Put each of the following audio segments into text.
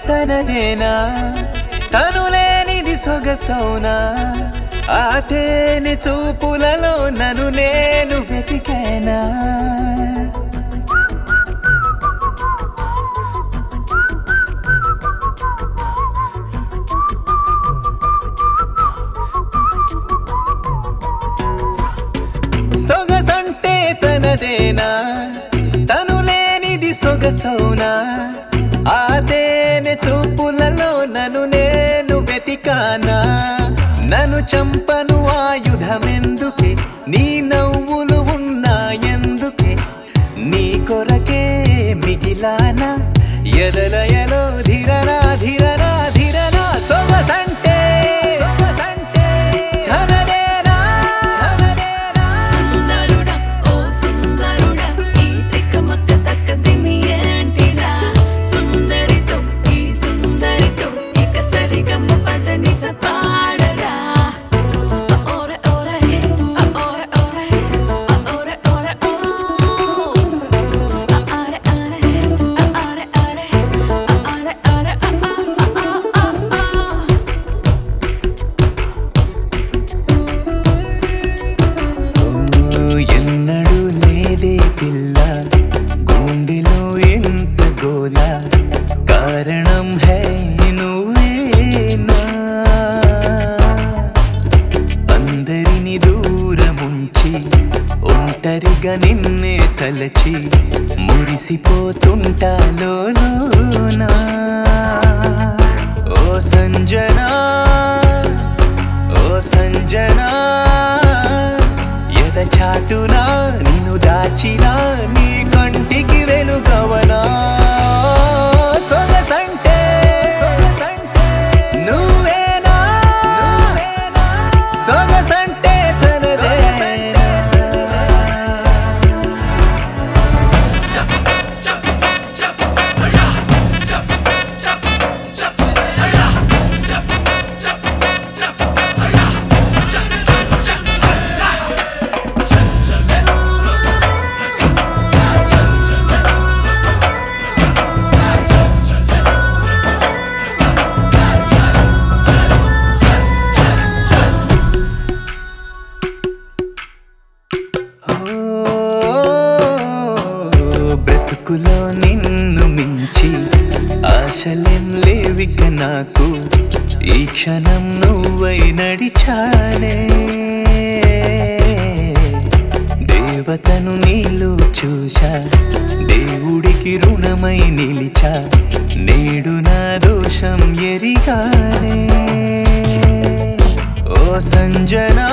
తనదేనా తను లేనిది సొగసౌనా ఆ తేనె చూపులలో నన్ను నేను వెతికానా సొగసంటే తనదేనా తను లేనిది సొగసౌనా ఆ తేనె చూపులలో నన్ను నేను వెతికానా నన్ను చంపను ఆయుధమెందుకే నీ నవ్వులు ఉన్నాయందుకే నీ కొరకే మిగిలానా ఎదలయలో ధిరనా ధిరనా ధిరనా సొగసంటే సొగసంటే ధనదేనా ధనదేనా సుందరుడా ఓ సుందరుడా ఈ తిక్కమక్క తక్కదిమి ఏంటిరా సుందరితో ఈ సుందరితో ఇక సరిగమ్మ పదని సపాడరా ఓరే ఓరే ఓరే ఓరే ఓరే ఓరే ఓ ఆరే ఆరే ఆరే ఆరే ఆరే ఆరే ఆ ఓ, ఎన్నడూ లేదే పిల్ల గుండెలో ఎంత గోల కారణం హై నువ్వేనా అందరిని దూరముంచి ఒంటరిగా నిన్నే తలచి మురిసిపోతుంటాలోనా ఓ సంజనా ఓ సంజనా ఎద చాటునా నిన్ను దాచినా నీ కంటికి వెలుగవనా సొగసంటే నువ్వేనా సొగసంటే తనదేనా ఓ, బ్రతుకులో నిన్ను మించి ఆశలేం లేవిక నాకు ఈ క్షణం నువ్వై నడిచానే దేవతను నీళ్ళు చూశా దేవుడికి రుణమై నిలిచా నేడు నా దోషం ఎరిగానే ఓ సంజనా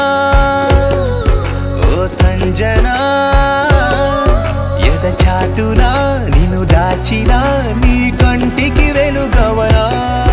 ఓ సంజనా ఎద చాటునా నిన్ను దాచినా నీ కంటికి వెలుగవనా